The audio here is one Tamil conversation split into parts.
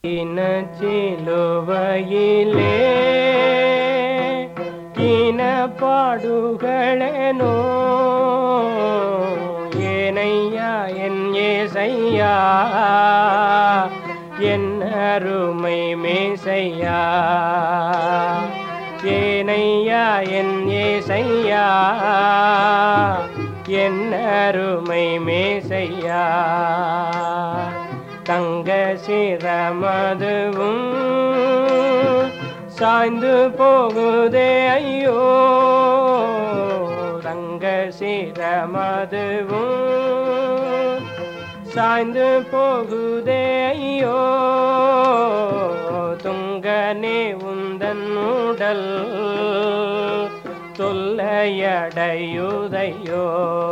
சிலுவையிலே கீன பாடுகளேனோ ஏனையா என் ஏசையா என் அருமை மேசையா ஏனையா என் ஏசையா என் அருமை மேசையா தங்க சிரமதுவும் சாய்ந்து போகுதே ஐயோ தங்க சிரமதுவும் சாய்ந்து போகுதே ஐயோ துங்கனே உந்தன் உடல் தொல்லையடையுதையோ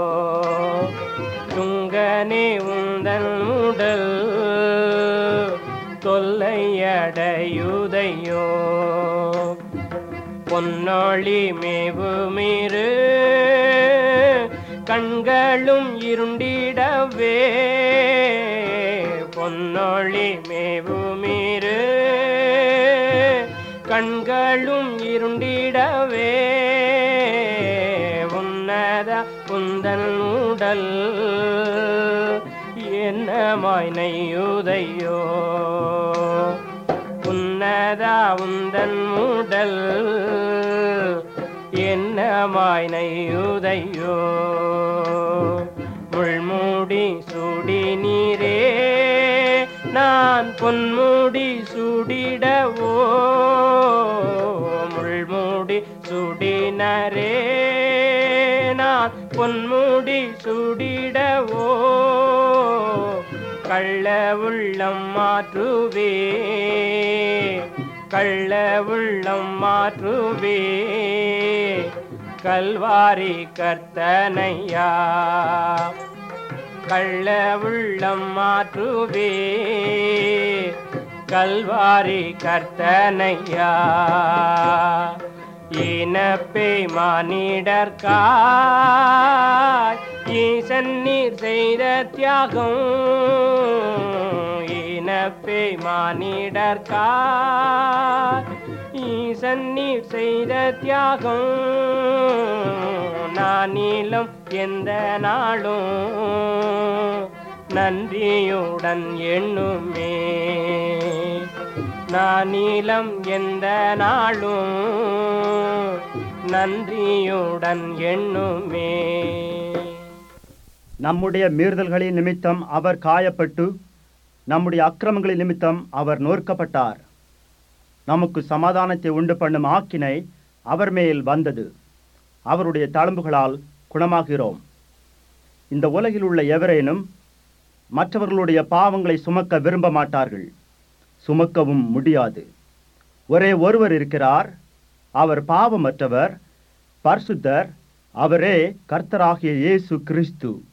துங்கனே உந்தன் உடல் தொல்லையடையுதையோ பொன்னொழி மேவுமிரு கண்களும் இருண்டிடவே பொன்னொழி மேவுமிரு கண்களும் இருண்டிடவே உன்னத உந்தன் உடல் என்னமாய் நெய்யுதையோ உன்னதா உந்தன் உடல் என்னமாய் நெய்யுதையோ முள்மூடி சுடி நீரே நான் பொன்முடி சுடிடவோ முள்மூடி சுடினரே நான் பொன்முடி சுடிடவோ கள்ள உள்ளம் மாற்றுவே கள்ள உள்ளம் மாற்றுவே கல்வாரி கர்த்தனையா கள்ள உள்ளம் மாற்றுவே கல்வாரி கர்த்தனையா இனப்பே மானிடர்காய் ஈசன் நீர் செய்த தியாகம் இனப்பே மானிடர்காய் ஈசன் நீர் செய்த தியாகம் நானிலம் எந்த நாளும் நன்றியுடன் எண்ணுமே நானிலம் எந்த நாளும் நன்றியுடன் எண்ணுமே நம்முடைய மீறுதல்களின் நிமித்தம் அவர் காயப்பட்டு நம்முடைய அக்கிரமங்களின் நிமித்தம் அவர் நொறுக்கப்பட்டார் நமக்கு சமாதானத்தை உண்டு பண்ணும் ஆக்கினை அவர் மேல் வந்தது அவருடைய தழும்புகளால் குணமாகிறோம் இந்த உலகில் உள்ள எவரேனும் மற்றவர்களுடைய பாவங்களை சுமக்க விரும்ப மாட்டார்கள் சுமக்கவும் முடியாது ஒரே ஒருவர் இருக்கிறார் அவர் பாவமற்றவர் பரிசுத்தர் அவரே கர்த்தராகிய இயேசு கிறிஸ்து